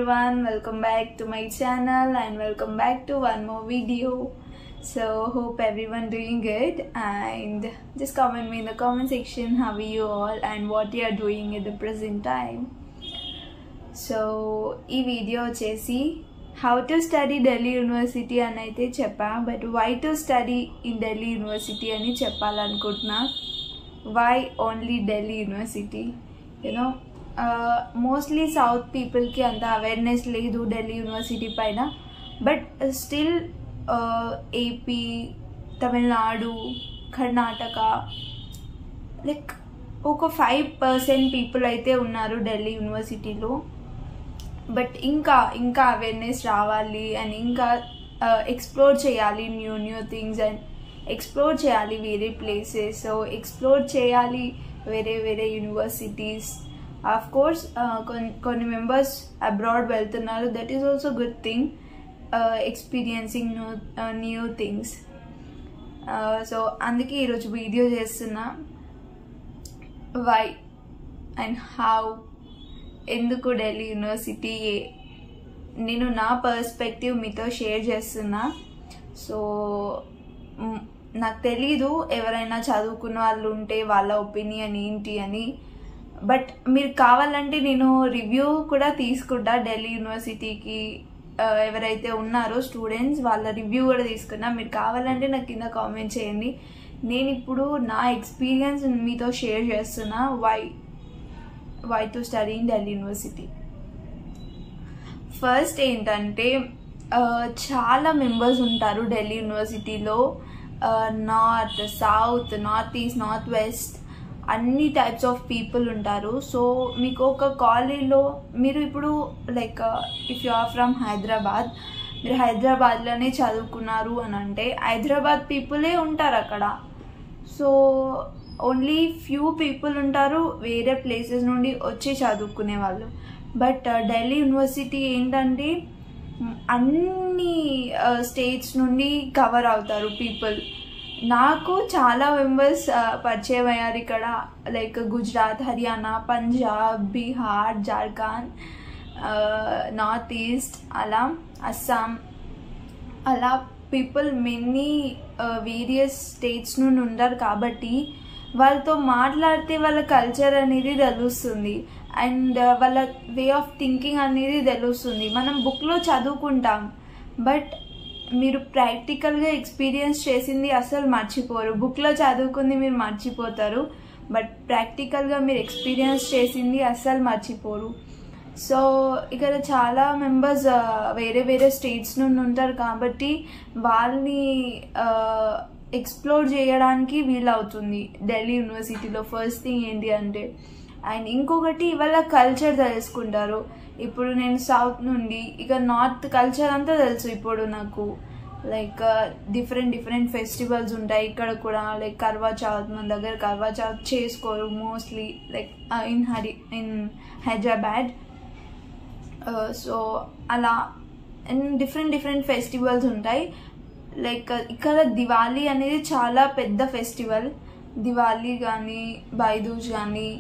everyone, welcome back to my channel and welcome back to one more video. So hope everyone doing good and just comment me in the comment section how are you all and what you are doing at the present time. So ఈ video వచ్చేసి how to study Delhi university అని అయితే చెప్పా but why to study in Delhi university అని చెప్పాలనుకుంటున్నా why only Delhi university you know mostly south పీపుల్కి అంత awareness లేదు ఢిల్లీ యూనివర్సిటీ పైన but still AP Tamil Nadu Karnataka like ఒక ఫైవ్ పర్సెంట్ పీపుల్ అయితే ఉన్నారు ఢిల్లీ యూనివర్సిటీలో బట్ ఇంకా ఇంకా అవేర్నెస్ రావాలి అండ్ ఇంకా ఎక్స్ప్లోర్ చేయాలి new new things and explore చేయాలి వేరే ప్లేసెస్ సో ఎక్స్ప్లోర్ చేయాలి వేరే వేరే యూనివర్సిటీస్ ఆఫ్ కోర్స్ కొన్ని కొన్ని మెంబర్స్ అబ్రాడ్ వెళ్తున్నారు that is also good thing experiencing new new things so అందుకే ఈరోజు వీడియో చేస్తున్నా వై అండ్ హౌ ఎందుకు ఢిల్లీ యూనివర్సిటీ నేను నా పర్స్పెక్టివ్ మీతో షేర్ చేస్తున్నా సో నాకు తెలీదు ఎవరైనా చదువుకున్న వాళ్ళు ఉంటే వాళ్ళ ఒపీనియన్ ఏంటి అని బట్ మీరు కావాలంటే నేను రివ్యూ కూడా తీసుకుంటా ఢిల్లీ యూనివర్సిటీకి ఎవరైతే ఉన్నారో స్టూడెంట్స్ వాళ్ళ రివ్యూ కూడా తీసుకున్నా మీరు కావాలంటే నాకు కింద కామెంట్ చేయండి నేను ఇప్పుడు నా ఎక్స్పీరియన్స్ మీతో షేర్ చేస్తున్నా why why to study in Delhi university first ఏంటంటే చాలా మెంబర్స్ ఉంటారు ఢిల్లీ యూనివర్సిటీలో north south north east north west అన్ని టైప్స్ ఆఫ్ పీపుల్ ఉంటారు సో మీకు ఒక కాలేజ్లో మీరు ఇప్పుడు like if you are from Hyderabad మీరు హైదరాబాద్లోనే చదువుకున్నారు అని అంటే హైదరాబాద్ పీపులే ఉంటారు అక్కడ సో ఓన్లీ ఫ్యూ పీపుల్ ఉంటారు వేరే ప్లేసెస్ నుండి వచ్చి చదువుకునే వాళ్ళు బట్ ఢిల్లీ యూనివర్సిటీ ఏంటంటే అన్ని స్టేట్స్ నుండి కవర్ అవుతారు పీపుల్ నాకు చాలా మెంబర్స్ పరిచయం అయ్యారు ఇక్కడ like Gujarat Haryana Punjab Bihar Jharkhand north east అలా అస్సాం అలా పీపుల్ మెనీ వేరియస్ స్టేట్స్ నుండి ఉంటారు కాబట్టి వాళ్ళతో మాట్లాడితే వాళ్ళ కల్చర్ అనేది తెలుస్తుంది అండ్ వాళ్ళ వే ఆఫ్ థింకింగ్ అనేది తెలుస్తుంది మనం బుక్లో చదువుకుంటాం బట్ మీరు ప్రాక్టికల్గా ఎక్స్పీరియన్స్ చేసింది అసలు మర్చిపోరు బుక్లో చదువుకుంది మీరు మర్చిపోతారు బట్ ప్రాక్టికల్గా మీరు ఎక్స్పీరియన్స్ చేసింది అస్సలు మర్చిపోరు సో ఇక్కడ చాలా మెంబర్స్ వేరే వేరే స్టేట్స్ నుండి ఉంటారు కాబట్టి వాళ్ళని ఎక్స్ప్లోర్ చేయడానికి వీలవుతుంది ఢిల్లీ యూనివర్సిటీలో ఫస్ట్ థింగ్ ఏంటి అంటే అండ్ ఇంకొకటి వాళ్ళ కల్చర్ తెలుసుకుంటారు ఇప్పుడు నేను సౌత్ నుండి ఇక నార్త్ కల్చర్ అంతా తెలుసు ఇప్పుడు నాకు లైక్ డిఫరెంట్ డిఫరెంట్ ఫెస్టివల్స్ ఉంటాయి ఇక్కడ కూడా లైక్ కర్వా చౌత్ మన దగ్గర కర్వా చౌత్ చేసుకోరు mostly like in here in Hyderabad so అలా అండ్ డిఫరెంట్ డిఫరెంట్ ఫెస్టివల్స్ ఉంటాయి లైక్ ఇక్కడ దివాళీ అనేది చాలా పెద్ద ఫెస్టివల్ దివాళీ కానీ బైదూజ్ కానీ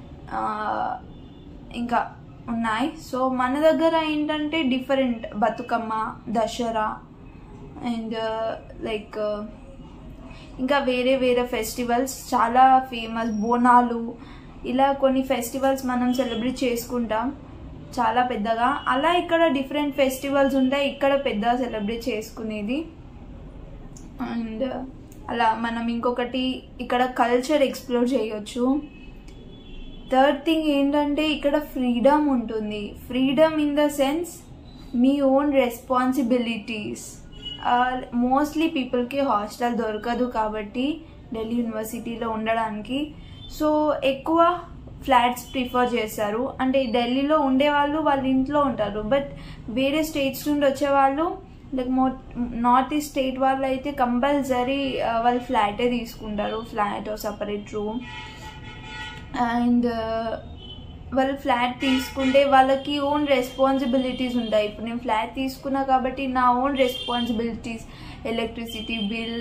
ఇంకా ఉన్నాయి సో మన దగ్గర ఏంటంటే different Bathukamma Dasara and like ఇంకా వేరే వేరే ఫెస్టివల్స్ చాలా ఫేమస్ బోనాలు ఇలా కొన్ని ఫెస్టివల్స్ మనం సెలబ్రేట్ చేసుకుంటాం చాలా పెద్దగా అలా ఇక్కడ డిఫరెంట్ ఫెస్టివల్స్ ఉంటాయి ఇక్కడ పెద్దగా సెలబ్రేట్ చేసుకునేది అండ్ అలా మనం ఇంకొకటి ఇక్కడ కల్చర్ ఎక్స్ప్లోర్ చేయొచ్చు థర్డ్ థింగ్ ఏంటంటే ఇక్కడ ఫ్రీడమ్ ఉంటుంది ఫ్రీడమ్ ఇన్ ద సెన్స్ మీ ఓన్ రెస్పాన్సిబిలిటీస్ మోస్ట్లీ పీపుల్కి హాస్టల్ దొరకదు కాబట్టి ఢిల్లీ యూనివర్సిటీలో ఉండడానికి సో ఎక్కువ ఫ్లాట్స్ ప్రిఫర్ చేస్తారు అంటే ఢిల్లీలో ఉండేవాళ్ళు వాళ్ళ ఇంట్లో ఉంటారు బట్ వేరే స్టేట్స్ నుండి వచ్చేవాళ్ళు లైక్ మో నార్త్ ఈస్ట్ స్టేట్ వాళ్ళు అయితే కంపల్సరీ వాళ్ళు ఫ్లాటే తీసుకుంటారు ఫ్లాట్ సపరేట్ రూమ్ అండ్ వాళ్ళు ఫ్లాట్ తీసుకుంటే వాళ్ళకి ఓన్ రెస్పాన్సిబిలిటీస్ ఉంటాయి ఇప్పుడు నేను ఫ్లాట్ తీసుకున్నా కాబట్టి నా own responsibilities electricity bill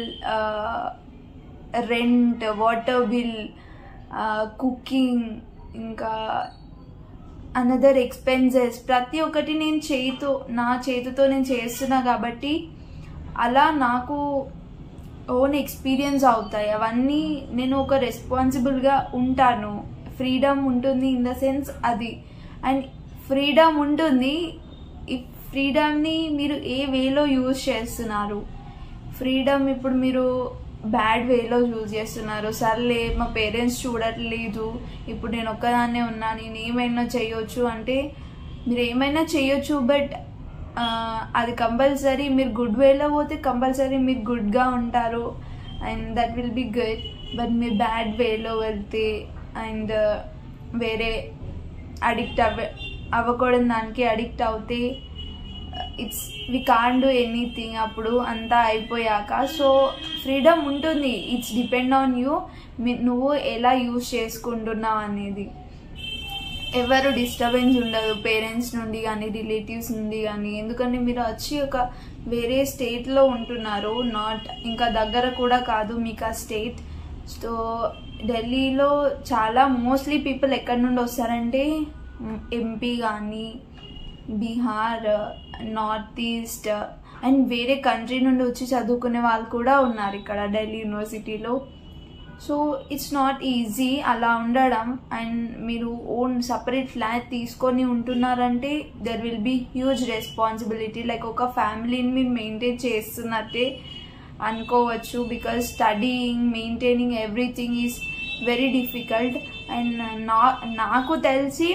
rent water bill cooking ఇంకా అనదర్ ఎక్స్పెన్సెస్ ప్రతి ఒక్కటి నేను చేతితో నా చేతితో నేను చేస్తున్నా కాబట్టి అలా నాకు ఓన్ ఎక్స్పీరియన్స్ అవుతాయి అవన్నీ నేను ఒక రెస్పాన్సిబుల్గా ఉంటాను ఫ్రీడమ్ ఉంటుంది ఇన్ ద సెన్స్ అది అండ్ ఫ్రీడమ్ ఉంటుంది ఈ ఫ్రీడమ్ని మీరు ఏ వేలో యూజ్ చేస్తున్నారు ఫ్రీడమ్ ఇప్పుడు మీరు బ్యాడ్ వేలో యూజ్ చేస్తున్నారు సర్లే మా పేరెంట్స్ చూడట్లేదు ఇప్పుడు నేను ఒక్కదాన్నే ఉన్నా నేను ఏమైనా చేయొచ్చు అంటే మీరు ఏమైనా చేయొచ్చు బట్ అది కంపల్సరీ మీరు గుడ్ వేలో పోతే కంపల్సరీ మీరు గుడ్గా ఉంటారు and that will be good but మీరు బ్యాడ్ వేలో వెళ్తే అండ్ వేరే అడిక్ట్ అవ్వ అవ్వకూడని దానికి అడిక్ట్ అవుతే it's we can do anything అప్పుడు అంతా అయిపోయాక సో ఫ్రీడమ్ ఉంటుంది ఇట్స్ డిపెండ్ ఆన్ యూ నువ్వు ఎలా యూజ్ చేసుకుంటున్నావు అనేది ఎవరు డిస్టర్బెన్స్ ఉండదు పేరెంట్స్ నుండి కానీ రిలేటివ్స్ నుండి కానీ ఎందుకంటే మీరు వచ్చి ఒక వేరే స్టేట్లో ఉంటున్నారు నాట్ ఇంకా దగ్గర కూడా కాదు మీకు ఆ స్టేట్ సో ఢిల్లీలో చాలా మోస్ట్లీ పీపుల్ ఎక్కడి నుండి వస్తారంటే ఎంపీ కానీ బీహార్ నార్త్ ఈస్ట్ అండ్ వేరే కంట్రీ నుండి వచ్చి చదువుకునే వాళ్ళు కూడా ఉన్నారు ఇక్కడ ఢిల్లీ యూనివర్సిటీలో సో ఇట్స్ నాట్ ఈజీ అలా ఉండడం అండ్ మీరు ఓన్ సపరేట్ ఫ్లాట్ తీసుకొని ఉంటున్నారంటే there will be huge responsibility like ఒక ఫ్యామిలీని మీరు మెయింటైన్ చేస్తున్నట్టే అనుకోవచ్చు because studying maintaining everything is very difficult and నా నాకు తెలిసి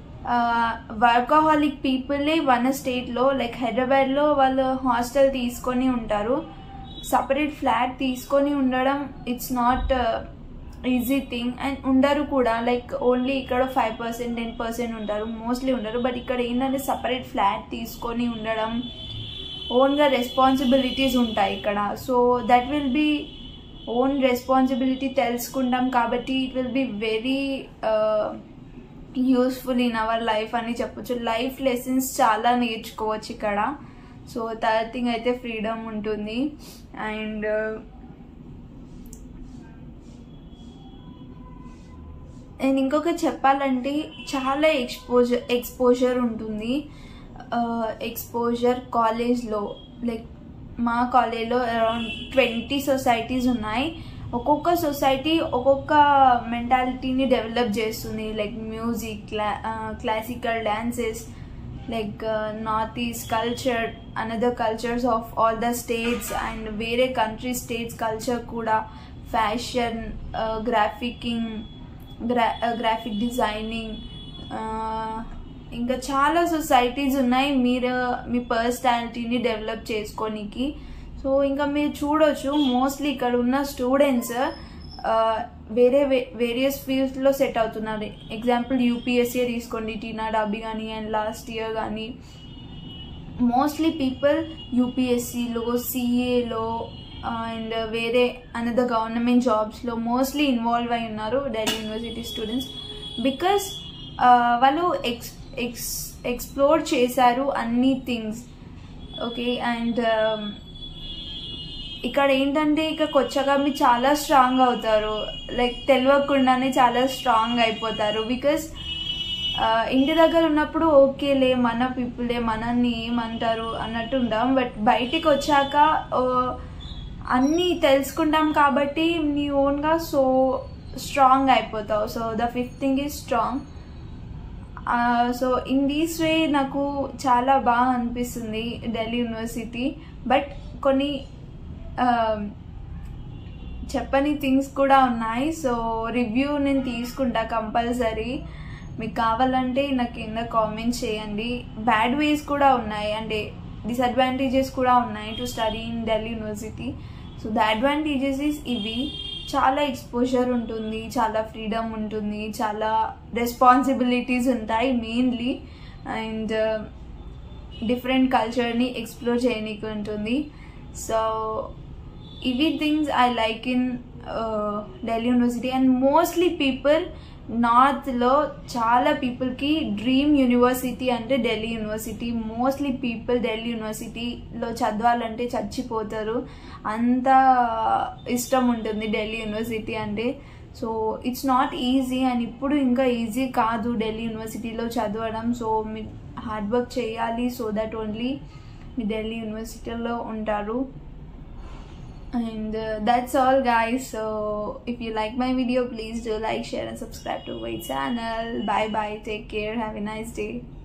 వర్కహాలిక్ పీపులే వన్ స్టేట్లో లైక్ హైదరాబాద్లో వాళ్ళు హాస్టల్ తీసుకొని ఉంటారు సపరేట్ ఫ్లాట్ తీసుకొని ఉండడం it's not easy thing and ఉండరు కూడా లైక్ ఓన్లీ ఇక్కడ ఫైవ్ పర్సెంట్ టెన్ పర్సెంట్ ఉంటారు మోస్ట్లీ ఉండరు బట్ ఇక్కడ ఏంటంటే సపరేట్ ఫ్లాట్ తీసుకొని ఉండడం ఓన్గా రెస్పాన్సిబిలిటీస్ ఉంటాయి ఇక్కడ so that will be own responsibility తెలుసుకుంటాం కాబట్టి it will be very useful in our life అని చెప్పొచ్చు లైఫ్ లెసన్స్ చాలా నేర్చుకోవచ్చు ఇక్కడ సో థర్డ్ థింగ్ అయితే ఫ్రీడమ్ ఉంటుంది అండ్ అండ్ ఇంకొక చెప్పాలంటే చాలా ఎక్స్పోజర్ ఎక్స్పోజర్ ఉంటుంది ఎక్స్పోజర్ కాలేజ్లో లైక్ మా కాలేజ్లో అరౌండ్ ట్వంటీ సొసైటీస్ ఉన్నాయి ఒక్కొక్క సొసైటీ ఒక్కొక్క మెంటాలిటీని డెవలప్ చేస్తుంది లైక్ మ్యూజిక్ క్లా classical dances like north east culture another cultures of all the states and వేరే కంట్రీ స్టేట్స్ కల్చర్ కూడా ఫ్యాషన్ గ్రాఫికింగ్ గ్రా గ్రాఫిక్ డిజైనింగ్ ఇంకా చాలా సొసైటీస్ ఉన్నాయి మీరు మీ పర్సనాలిటీని డెవలప్ చేసుకోనికి సో ఇంకా మీరు చూడొచ్చు మోస్ట్లీ ఇక్కడ ఉన్న స్టూడెంట్స్ వేరే వేరియస్ ఫీల్డ్స్లో సెట్ అవుతున్నారు ఎగ్జాంపుల్ యూపీఎస్సీ తీసుకోండి టీనా డాబీ కానీ అండ్ లాస్ట్ ఇయర్ కానీ మోస్ట్లీ పీపుల్ యూపీఎస్సీలో సిఏలో అండ్ వేరే అనదర్ గవర్నమెంట్ జాబ్స్లో మోస్ట్లీ ఇన్వాల్వ్ అయి ఉన్నారు ఢిల్లీ యూనివర్సిటీ స్టూడెంట్స్ బికాస్ వాళ్ళు ఎక్స్ ఎక్స్ ఎక్స్ప్లోర్ చేశారు అన్ని థింగ్స్ ఓకే అండ్ ఇక్కడ ఏంటంటే ఇక్కడికి వచ్చాక మీరు చాలా స్ట్రాంగ్ అవుతారు లైక్ తెలియకుండానే చాలా స్ట్రాంగ్ అయిపోతారు బికాస్ ఇంటి దగ్గర ఉన్నప్పుడు ఓకేలే మన పీపులే మనల్ని ఏమంటారు అన్నట్టు ఉంటాం బట్ బయటికి వచ్చాక అన్నీ తెలుసుకుంటాం కాబట్టి నీ ఓన్గా సో స్ట్రాంగ్ అయిపోతావు so the fifth thing is strong so in these way నాకు చాలా బాగా అనిపిస్తుంది ఢిల్లీ యూనివర్సిటీ బట్ కొన్ని చెప్పని థింగ్స్ కూడా ఉన్నాయి సో రివ్యూ నేను తీసుకుంటా కంపల్సరీ మీకు కావాలంటే నాకు కింద కామెంట్ చేయండి బ్యాడ్ వేస్ కూడా ఉన్నాయి అంటే డిసడ్వాంటేజెస్ కూడా ఉన్నాయి to study in Delhi university so the advantages is ఇవి చాలా ఎక్స్పోజర్ ఉంటుంది చాలా ఫ్రీడమ్ ఉంటుంది చాలా రెస్పాన్సిబిలిటీస్ ఉంటాయి మెయిన్లీ అండ్ డిఫరెంట్ కల్చర్ని ఎక్స్ప్లోర్ చేయనీకి ఉంటుంది సో ఇవి things I like in Delhi university and mostly people నార్త్లో చాలా పీపుల్కి డ్రీమ్ యూనివర్సిటీ అంటే Delhi university mostly people Delhi యూనివర్సిటీలో చదవాలంటే చచ్చిపోతారు అంత ఇష్టం ఉంటుంది ఢిల్లీ యూనివర్సిటీ అంటే so it's not easy and ఇప్పుడు ఇంకా ఈజీ కాదు ఢిల్లీ యూనివర్సిటీలో చదవడం సో మీ హార్డ్ వర్క్ చేయాలి సో దట్ ఓన్లీ మీ ఢిల్లీ యూనివర్సిటీలో ఉంటారు and uh, that's all guys so if you like my video please do like share and subscribe to my channel bye bye take care have a nice day